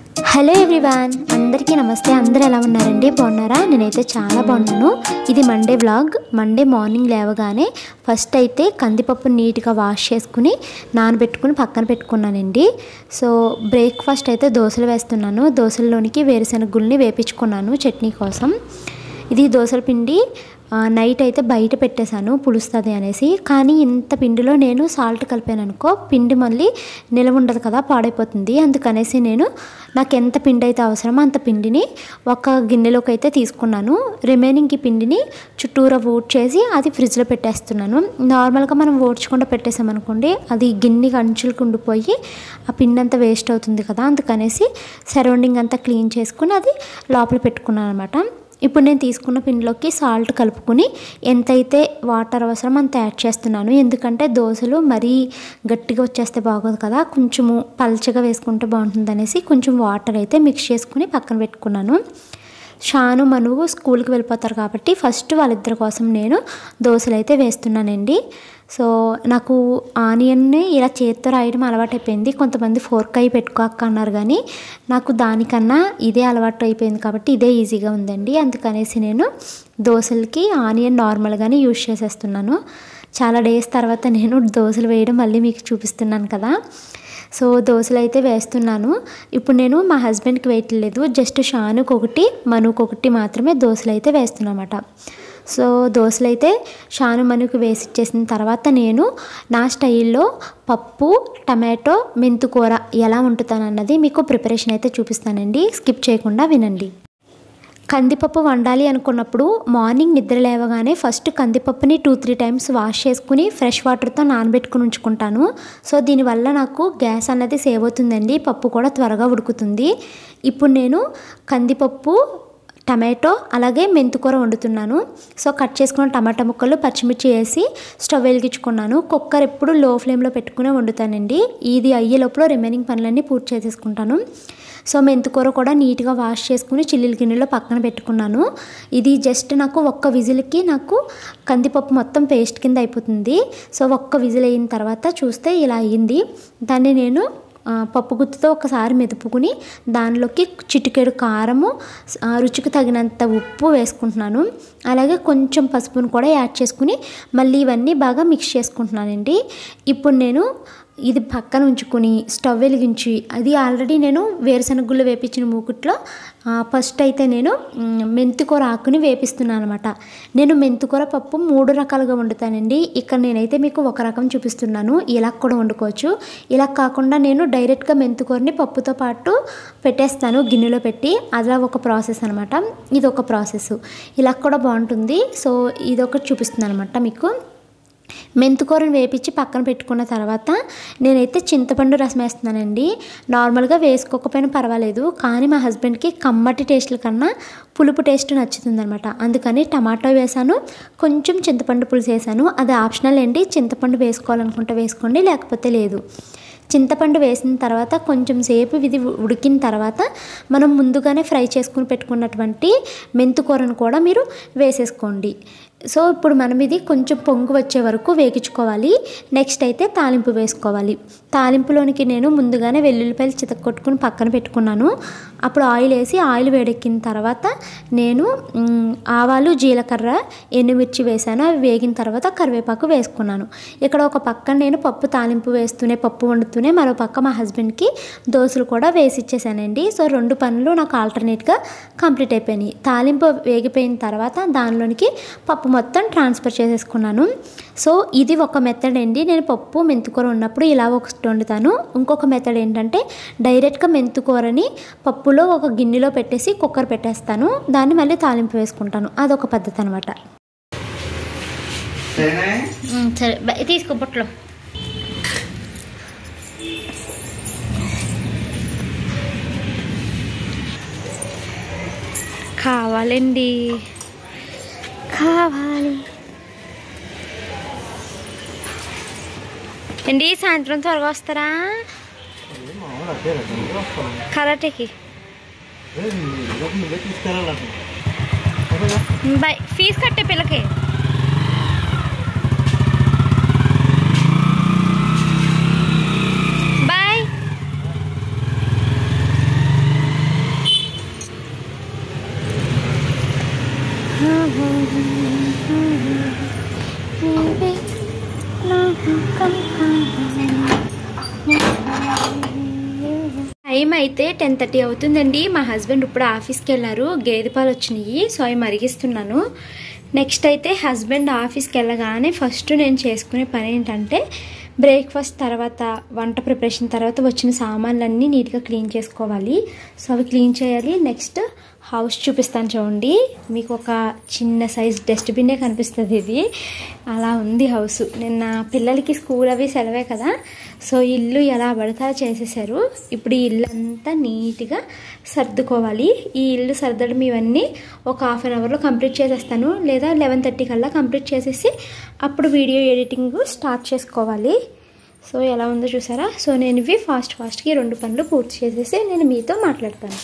hello everyone అందరికీ నమస్తే అందరూ ఎలా ఉన్నారండి బాగున్నారా నేనైతే చాలా బాగున్నాను ఇది మండే వ్లాగ్ మండే మార్నింగ్ లేవగానే ఫస్ట్ అయితే కందిపప్పు నీట్గా వాష్ చేసుకుని నానబెట్టుకుని పక్కన పెట్టుకున్నానండి సో బ్రేక్ఫాస్ట్ అయితే దోశలు వేస్తున్నాను దోశల్లోనికి వేరుశనగ గుళ్ళని వేపించుకున్నాను చట్నీ కోసం ఇది దోశల పిండి ఆ, నైట్ అయితే బయట పెట్టేశాను పులుస్తుంది అనేసి కానీ ఇంత పిండిలో నేను సాల్ట్ కలిపాను అనుకో పిండి మళ్ళీ నిలవ ఉండదు కదా పాడైపోతుంది అందుకనేసి నేను నాకు ఎంత పిండి అయితే అవసరమో అంత పిండిని ఒక గిన్నెలోకి అయితే తీసుకున్నాను రిమైనింగ్ ఈ పిండిని చుట్టూరా ఓట్ చేసి అది ఫ్రిడ్జ్లో పెట్టేస్తున్నాను నార్మల్గా మనం ఓడ్చకుండా పెట్టేసామనుకోండి అది గిన్నెకి అంచులకు ఉండిపోయి ఆ పిండి అంతా వేస్ట్ అవుతుంది కదా అందుకనేసి సరౌండింగ్ అంతా క్లీన్ చేసుకుని అది లోపల పెట్టుకున్నాను అనమాట ఇప్పుడు నేను తీసుకున్న పిండిలోకి సాల్ట్ కలుపుకుని ఎంతైతే వాటర్ అవసరం అంత యాడ్ చేస్తున్నాను ఎందుకంటే దోశలు మరీ గట్టిగా వచ్చేస్తే బాగోదు కదా కొంచెము పల్చగా వేసుకుంటే బాగుంటుంది అనేసి కొంచెం వాటర్ అయితే మిక్స్ చేసుకుని పక్కన పెట్టుకున్నాను షాను మనువు స్కూల్కి వెళ్ళిపోతారు కాబట్టి ఫస్ట్ వాళ్ళిద్దరి కోసం నేను దోశలు అయితే వేస్తున్నానండి సో నాకు ఆనియన్ని ఇలా చేత్తో రాయడం అలవాటైపోయింది కొంతమంది ఫోర్క్ అయి పెట్టుకోక అన్నారు కానీ నాకు దానికన్నా ఇదే అలవాటు అయిపోయింది కాబట్టి ఇదే ఈజీగా ఉందండి అందుకనేసి నేను దోశలకి ఆనియన్ నార్మల్గానే యూజ్ చేసేస్తున్నాను చాలా డేస్ తర్వాత నేను దోశలు వేయడం మళ్ళీ మీకు చూపిస్తున్నాను కదా సో దోశలు అయితే వేస్తున్నాను ఇప్పుడు నేను మా హస్బెండ్కి వేయట్లేదు జస్ట్ షానుకి ఒకటి మనుకు ఒకటి మాత్రమే దోశలు అయితే వేస్తున్నమాట సో దోశలు అయితే షాను మనుకు వేసి ఇచ్చేసిన తర్వాత నేను నా స్టైల్లో పప్పు టమాటో మెంతుకూర ఎలా వండుతానన్నది మీకు ప్రిపరేషన్ అయితే చూపిస్తానండి స్కిప్ చేయకుండా వినండి కందిపప్పు వండాలి అనుకున్నప్పుడు మార్నింగ్ నిద్ర లేవగానే ఫస్ట్ కందిపప్పుని టూ త్రీ టైమ్స్ వాష్ చేసుకుని ఫ్రెష్ వాటర్తో నానబెట్టుకుని ఉంచుకుంటాను సో దీనివల్ల నాకు గ్యాస్ అన్నది సేవ్ అవుతుందండి పప్పు కూడా త్వరగా ఉడుకుతుంది ఇప్పుడు నేను కందిపప్పు టమాటో అలాగే మెంతికూర వండుతున్నాను సో కట్ చేసుకున్న టమాటా ముక్కలు పచ్చిమిర్చి వేసి స్టవ్ వెలిగించుకున్నాను కుక్కర్ ఎప్పుడు లో ఫ్లేమ్లో పెట్టుకునే వండుతానండి ఇది అయ్యే లోపల రిమైనింగ్ పనులన్నీ పూర్తి చేసేసుకుంటాను సో మెంతికూర కూడా నీట్గా వాష్ చేసుకుని చిల్లుల గిన్నెలో పక్కన పెట్టుకున్నాను ఇది జస్ట్ నాకు ఒక్క విజిల్కి నాకు కందిపప్పు మొత్తం పేస్ట్ కింద అయిపోతుంది సో ఒక్క విజిల్ అయిన తర్వాత చూస్తే ఇలా అయ్యింది దాన్ని నేను ఆ, పప్పు గుత్తుతో ఒకసారి మెదుపుకుని దానిలోకి చిటికెడు కారము ఆ, రుచికి తగినంత ఉప్పు వేసుకుంటున్నాను అలాగే కొంచెం పసుపును కూడా యాడ్ చేసుకుని మళ్ళీ ఇవన్నీ బాగా మిక్స్ చేసుకుంటున్నానండి ఇప్పుడు నేను ఇది పక్కన ఉంచుకొని స్టవ్ వెలిగించి అది ఆల్రెడీ నేను వేరుశనగ గుళ్ళు వేపించిన మూకుట్లో ఆ, ఫస్ట్ అయితే నేను మ్, మెంతికూర ఆకుని వేపిస్తున్నాను అనమాట నేను మెంతికూర పప్పు మూడు రకాలుగా వండుతానండి ఇక్కడ నేనైతే మీకు ఒక రకం చూపిస్తున్నాను ఇలా కూడా వండుకోవచ్చు ఇలా కాకుండా నేను డైరెక్ట్గా మెంతికూరని పప్పుతో పాటు పెట్టేస్తాను గిన్నెలో పెట్టి అలా ఒక ప్రాసెస్ అనమాట ఇది ఒక ప్రాసెస్ ఇలా కూడా బాగుంటుంది సో ఇది ఒకటి చూపిస్తున్నాను అనమాట మీకు మెంతికూరను వేపించి పక్కన పెట్టుకున్న తర్వాత నేనైతే చింతపండు రసం వేస్తున్నానండి నార్మల్గా వేసుకోకపోయినా పర్వాలేదు కానీ మా హస్బెండ్కి కమ్మటి టేస్ట్ల కన్నా పులుపు టేస్ట్ నచ్చుతుందనమాట అందుకని టమాటో వేసాను కొంచెం చింతపండు పులుసు వేసాను అది ఆప్షనల్ అండి చింతపండు వేసుకోవాలనుకుంటే వేసుకోండి లేకపోతే లేదు చింతపండు వేసిన తర్వాత కొంచెం సేపు ఇది ఉడికిన తర్వాత మనం ముందుగానే ఫ్రై చేసుకుని పెట్టుకున్నటువంటి మెంతుకూరను కూడా మీరు వేసేసుకోండి సో ఇప్పుడు మనం ఇది కొంచెం పొంగు వచ్చే వరకు వేగించుకోవాలి నెక్స్ట్ అయితే తాలింపు వేసుకోవాలి తాలింపులోనికి నేను ముందుగానే వెల్లుల్లిపాయలు చితక్కొట్టుకుని పక్కన పెట్టుకున్నాను అప్పుడు ఆయిల్ వేసి ఆయిల్ వేడెక్కిన తర్వాత నేను మ్, ఆవాలు జీలకర్ర ఎండుమిర్చి వేసాను అవి వేగిన తర్వాత కరివేపాకు వేసుకున్నాను ఇక్కడ ఒక పక్కన నేను పప్పు తాలింపు వేస్తూనే పప్పు వండుతూనే మరో పక్క మా హస్బెండ్కి దోశలు కూడా వేసి ఇచ్చేసానండి సో రెండు పనులు నాకు ఆల్టర్నేట్గా కంప్లీట్ అయిపోయినాయి తాలింపు వేగిపోయిన తర్వాత దానిలోనికి పప్పు మొత్తం ట్రాన్స్ఫర్ చేసేసుకున్నాను సో ఇది ఒక మెథడ్ అండి నేను పప్పు మెంతుకూర ఉన్నప్పుడు ఇలా ఒకటి వండుతాను ఇంకొక మెథడ్ ఏంటంటే డైరెక్ట్గా మెంతుకూరని పప్పులో ఒక గిన్నెలో పెట్టేసి కుక్కర్ పెట్టేస్తాను దాన్ని మళ్ళీ తాలింపు వేసుకుంటాను అదొక పద్ధతి అనమాట సరేనా సరే తీసుకో బొట్లో కావాలండి కావాలి అండి సాయంత్రం త్వరగా వస్తారా కరాటేకి బై ఫీజు కట్టే పిల్లకి బాయ్ టైం అయితే టెన్ థర్టీ అవుతుందండి మా హస్బెండ్ ఇప్పుడు ఆఫీస్కి వెళ్ళారు గేదె పాలు వచ్చినాయి సో అవి మరిగిస్తున్నాను నెక్స్ట్ అయితే హస్బెండ్ ఆఫీస్కి వెళ్ళగానే ఫస్ట్ నేను చేసుకునే పని ఏంటంటే బ్రేక్ఫాస్ట్ తర్వాత వంట ప్రిపరేషన్ తర్వాత వచ్చిన సామాన్లన్నీ నీట్గా క్లీన్ చేసుకోవాలి సో అవి క్లీన్ చేయాలి నెక్స్ట్ హౌస్ చూపిస్తాను చూడండి మీకు ఒక చిన్న సైజ్ డస్ట్బిన్నే కనిపిస్తుంది ఇది అలా ఉంది హౌస్ నిన్న పిల్లలకి స్కూల్ అవి సెలవే కదా సో ఇల్లు ఎలా పడితే అలా చేసేసారు ఇప్పుడు ఈ ఇల్లు అంతా నీట్గా సర్దుకోవాలి ఈ ఇల్లు సర్దడం ఇవన్నీ ఒక హాఫ్ అన్ అవర్లో కంప్లీట్ చేసేస్తాను లేదా లెవెన్ థర్టీ కల్లా కంప్లీట్ చేసేసి అప్పుడు వీడియో ఎడిటింగ్ స్టార్ట్ చేసుకోవాలి సో ఎలా ఉందో చూసారా సో నేను ఇవి ఫాస్ట్ ఫాస్ట్కి రెండు పనులు పూర్తి చేసేసి నేను మీతో మాట్లాడతాను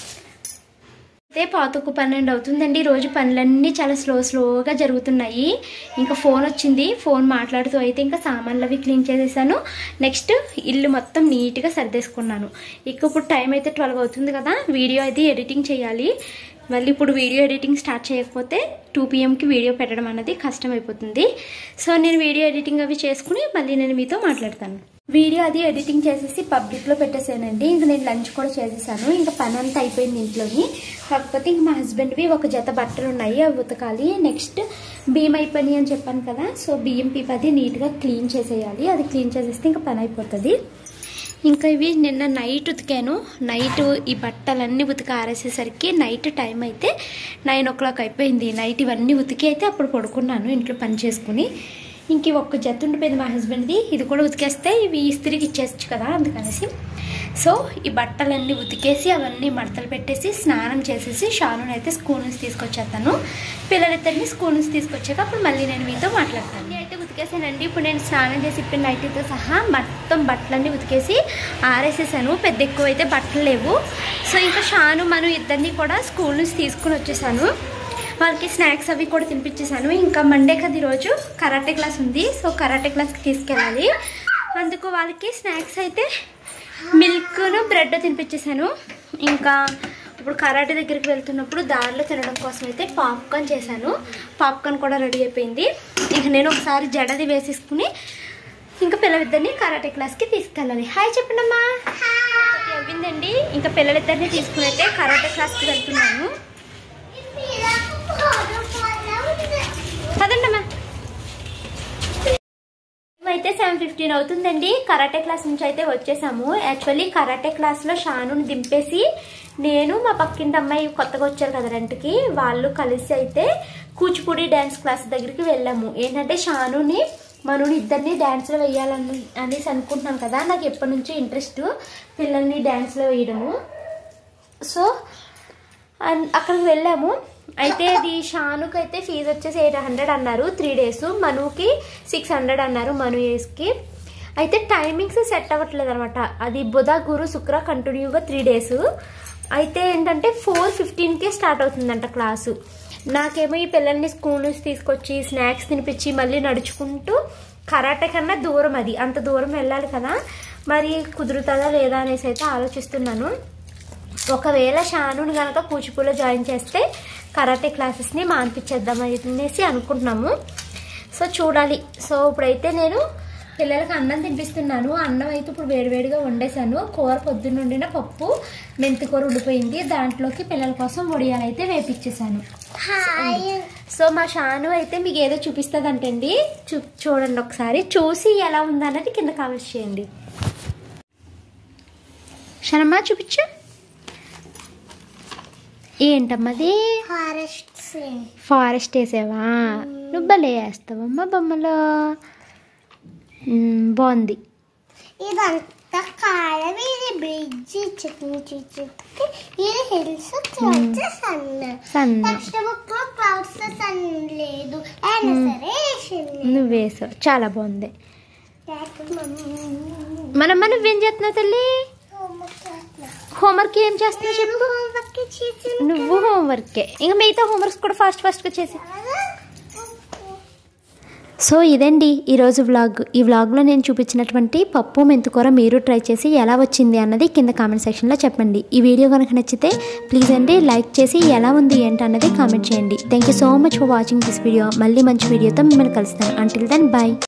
అయితే పాతకు పన్నెండు అవుతుందండి రోజు పనులన్నీ చాలా స్లో స్లోగా జరుగుతున్నాయి ఇంకా ఫోన్ వచ్చింది ఫోన్ మాట్లాడుతూ అయితే ఇంకా సామాన్లు అవి క్లీన్ చేసేసాను నెక్స్ట్ ఇల్లు మొత్తం నీట్గా సర్దేసుకున్నాను ఇక ఇప్పుడు టైం అయితే ట్వెల్వ్ అవుతుంది కదా వీడియో అయితే ఎడిటింగ్ చేయాలి మళ్ళీ ఇప్పుడు వీడియో ఎడిటింగ్ స్టార్ట్ చేయకపోతే టూ పిఎంకి వీడియో పెట్టడం అనేది కష్టం అయిపోతుంది సో నేను వీడియో ఎడిటింగ్ అవి చేసుకుని మళ్ళీ నేను మీతో మాట్లాడతాను వీడియో అది ఎడిటింగ్ చేసేసి పబ్లిక్లో పెట్టేసానండి ఇంక నేను లంచ్ కూడా చేసేసాను ఇంకా పని అంతా అయిపోయింది ఇంట్లోని కాకపోతే ఇంక మా హస్బెండ్వి ఒక జత బట్టలు ఉన్నాయి అవి ఉతకాలి నెక్స్ట్ బియ్యం అయిపోయినాయి అని చెప్పాను కదా సో బియ్యం పీప్ అది నీట్గా క్లీన్ చేసేయాలి అది క్లీన్ చేసేస్తే ఇంకా పని అయిపోతుంది ఇంకా ఇవి నిన్న నైట్ ఉతికాను నైట్ ఈ బట్టలన్నీ ఉతికి ఆరేసేసరికి నైట్ టైం అయితే నైన్ ఓ క్లాక్ అయిపోయింది నైట్ ఇవన్నీ ఉతికి అయితే అప్పుడు పడుకున్నాను ఇంట్లో పని చేసుకుని ఇంక ఇవి ఒక్క జత ఉండిపోయింది మా హస్బెండ్ది ఇది కూడా ఉతికేస్తే ఇవి ఇస్త్రీకి ఇచ్చేయచ్చు కదా అందుకనేసి సో ఈ బట్టలన్నీ ఉతికేసి అవన్నీ మడతలు పెట్టేసి స్నానం చేసేసి షాను అయితే స్కూల్ నుంచి తీసుకొచ్చేస్తాను పిల్లలిద్దరిని స్కూల్ నుంచి తీసుకొచ్చాక అప్పుడు మళ్ళీ నేను మీతో మాట్లాడతాను అన్నీ అయితే ఉతికేసానండి ఇప్పుడు నేను స్నానం చేసి ఇప్పిన నైట్తో సహా మొత్తం బట్టలన్నీ ఉతికేసి ఆరేసేసాను పెద్ద ఎక్కువ అయితే బట్టలు లేవు సో ఇంకా షాను మనం ఇద్దరిని కూడా స్కూల్ నుంచి తీసుకుని వచ్చేసాను వాళ్ళకి స్నాక్స్ అవి కూడా తినిపించేసాను ఇంకా మండే కదా ఈరోజు కరాటే క్లాస్ ఉంది సో కరాటే క్లాస్కి తీసుకెళ్ళాలి అందుకు వాళ్ళకి స్నాక్స్ అయితే మిల్క్ను బ్రెడ్ తినిపించేసాను ఇంకా ఇప్పుడు కరాటే దగ్గరికి వెళ్తున్నప్పుడు దారిలో తినడం కోసం అయితే పాప్కార్న్ చేశాను పాప్కార్న్ కూడా రెడీ అయిపోయింది ఇంక నేను ఒకసారి జడది వేసేసుకుని ఇంకా పిల్లలిద్దరిని కరాటే క్లాస్కి తీసుకెళ్ళాలి హాయ్ చెప్పండమ్మా అవ్విందండి ఇంకా పిల్లలిద్దరిని తీసుకుని అయితే కరాటే క్లాస్కి వెళ్తున్నాను పదండమ్మా అయితే సెవెన్ ఫిఫ్టీన్ అవుతుందండి కరాటే క్లాస్ నుంచి అయితే వచ్చేసాము యాక్చువల్లీ కరాటే క్లాస్లో షానుని దింపేసి నేను మా పక్కింటి అమ్మాయి కొత్తగా వచ్చారు కదా రెంట్కి వాళ్ళు కలిసి అయితే కూచిపూడి డ్యాన్స్ క్లాస్ దగ్గరికి వెళ్ళాము ఏంటంటే షానుని మనుని ఇద్దరిని డ్యాన్స్లో వేయాలని అనేసి అనుకుంటున్నాను కదా నాకు ఎప్పటి నుంచో ఇంట్రెస్ట్ పిల్లల్ని డ్యాన్స్లో వేయడము సో అన్- అక్కడికి వెళ్ళాము అయితే అది షానుకి అయితే ఫీజు వచ్చేసి ఎయిట్ హండ్రెడ్ అన్నారు త్రీ డేస్ మనుకి సిక్స్ హండ్రెడ్ అన్నారు మను ఇయర్స్కి అయితే టైమింగ్స్ సెట్ అవ్వట్లేదు అనమాట అది బుధ గురు శుక్ర కంటిన్యూగా త్రీ డేస్ అయితే ఏంటంటే ఫోర్ ఫిఫ్టీన్కే స్టార్ట్ అవుతుందంట క్లాసు నాకేమో ఈ పిల్లల్ని స్కూల్ నుంచి తీసుకొచ్చి స్నాక్స్ తినిపించి మళ్ళీ నడుచుకుంటూ కరాటే కన్నా దూరం అది అంత దూరం వెళ్ళాలి కదా మరి కుదురుతుందా లేదా అనేసి అయితే ఆలోచిస్తున్నాను ఒకవేళ షానుని కనుక కూచిపూలో జాయిన్ చేస్తే కరాటే క్లాసెస్ని మాన్పించేద్దాం అనేసి అనుకుంటున్నాము సో చూడాలి సో ఇప్పుడైతే నేను పిల్లలకి అన్నం తినిపిస్తున్నాను అన్నం అయితే ఇప్పుడు వేడివేడిగా వండేసాను కూర పొద్దున్న వండిన పప్పు మెంతి కూర ఉడిపోయింది దాంట్లోకి పిల్లల కోసం వడియాలు అయితే వేపించేసాను సో మా షాను అయితే మీకు ఏదో చూపిస్తుందంటండి చూ చూడండి ఒకసారి చూసి ఎలా ఉందన్నది కింద కామెంట్స్ చేయండి షనమ్మా చూపించు ఏంటమ్మది ఫారెస్ట్ ఫారెస్ట్ వేసావా నువ్వు భలే వేస్తావమ్మా బొమ్మలో మ్, బాగుంది ఇదంతా కాలం ఇది బ్రిడ్జ్ చికెన్ చికెన్ ఇది హిల్స్ క్లౌడ్స్ సన్ సన్న టెక్స్ట్ బుక్ లో క్లౌడ్స్ సన్ లేదు అయినా సరే వేసింది నువ్వు వేసావు చాలా బాగుంది మనమ్మ నువ్వేం చేస్తున్నావు తల్లి హోంవర్క్ ఏం చేస్తున్నావు చెప్పు హోంవర్క్ చేసిన నువ్వు హోంవర్కే ఇంకా మిగతా హోంవర్క్స్ కూడా ఫాస్ట్ ఫాస్ట్గా చేసి సో ఇదండి ఈరోజు వ్లాగ్ ఈ వ్లాగ్లో నేను చూపించినటువంటి పప్పు మెంతుకూర మీరు ట్రై చేసి ఎలా వచ్చింది అన్నది కింద కామెంట్ సెక్షన్లో చెప్పండి ఈ వీడియో కనుక నచ్చితే ప్లీజ్ అండి లైక్ చేసి ఎలా ఉంది ఏంటి అన్నది కామెంట్ చేయండి thank you so much for watching this video మళ్ళీ మంచి వీడియోతో మిమ్మల్ని కలుస్తాను అంటిల్ దెన్ బాయ్